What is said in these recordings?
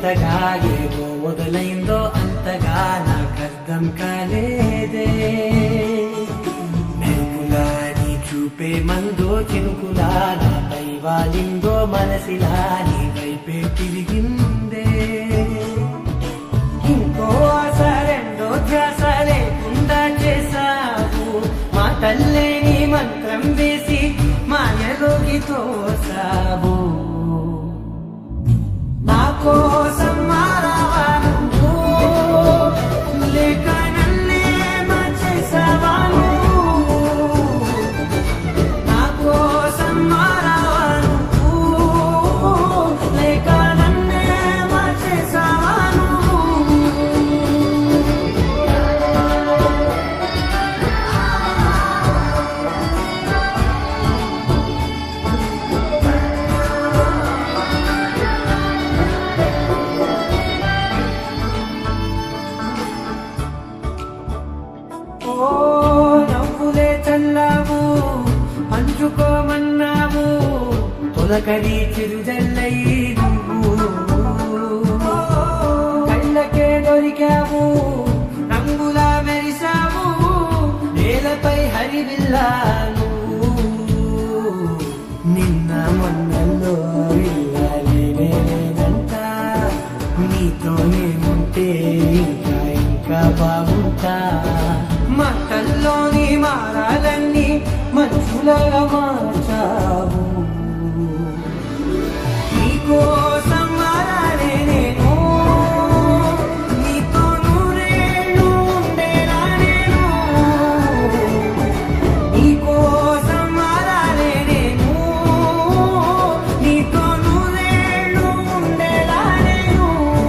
కొత్తగా ఏదో మొదలైందో అంతగా నాకర్థం కాలేదే మెరుపులా నీ చూపే మందో చినుకులా నాపై వాలిందో మనసిలా నీ వైపే తిరిగిందే ఇంకో ఆశ రెండో ధ్యాస లేకుండా చేశావు మా తల్లే నీ మంత్రం వేసి మాయలోకి తోసావు నా కోసం మారావా నువ్వు లేక నన్నే మార్చేసావా నువ్వు నా కోసం మారావా నువ్వు లేక నన్నే మార్చేసావా నువ్వు ఓ నవ్వులే చల్లావు పంచుకోమన్నావు తొలకరి చిరుజల్లై నువ్వు కళ్ళకే దొరికావు రంగులా మెరిసావు నేలపై హరివిల్లాను నిన్న మొన్నల్లో ఇల్లాలి లేదంట నీతోనే ఉంటే ఇంకా ఇంకా బాగుంటా మట్టల్లోని మారాలన్నీ మనుషులగా మార్చావు నీకోసం మారానే నేను నీతో నూరేళ్ళు ఉండేనా నేను నీకోసం మారాలే నేను నీతో నూరేళ్ళు ఉండేలా నేను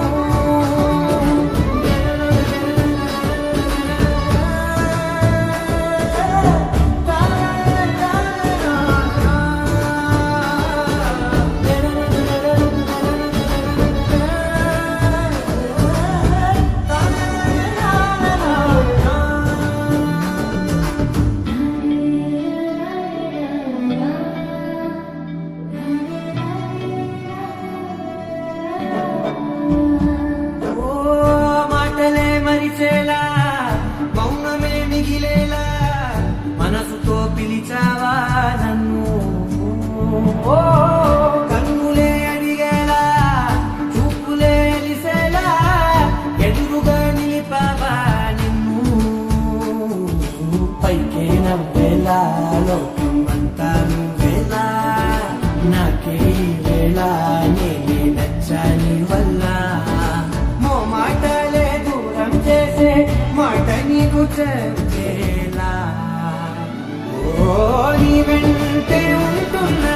ఓ మాటలే మరిచేలా మౌనమే మిగిలేలా మనసుతో పిలిచావా నన్ను ఓ కన్నులే అడిగేలా చూపులే అలిసేలా ఎదురుగా నిలిపావా నిన్ను పైకే నవ్వేలా లోకం అంతా నువ్వేలా నాకే ఈ వేళ నేనే నచ్చాని వల్ల మో మాటలే దూరం చేసే మాట నీకు చెప్పేలా ఓ నీ వెంటే ఉంటున్నా